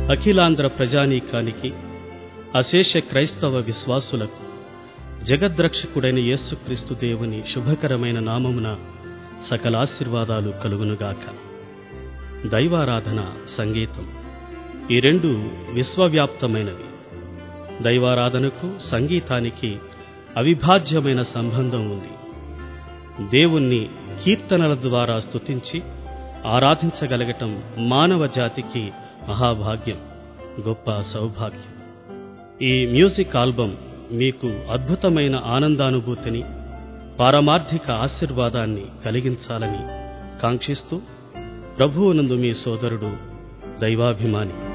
అఖిలాంధ్ర ప్రజానీకానికి అశేష క్రైస్తవ విశ్వాసులకు జగద్రక్షకుడైన యేసుక్రీస్తు దేవుని శుభకరమైన నామమున సకల ఆశీర్వాదాలు కలుగునుగాక దైవారాధన సంగీతం ఈ రెండు విశ్వవ్యాప్తమైనవి దైవారాధనకు సంగీతానికి అవిభాజ్యమైన సంబంధం ఉంది దేవుణ్ణి కీర్తనల ద్వారా స్తుతించి ఆరాధించగలగటం మానవ జాతికి మహాభాగ్యం గొప్ప సౌభాగ్యం ఈ మ్యూజిక్ ఆల్బం మీకు అద్భుతమైన ఆనందానుభూతిని పారమార్థిక ఆశీర్వాదాన్ని కలిగించాలని కాంక్షిస్తూ ప్రభువునందు మీ సోదరుడు దైవాభిమాని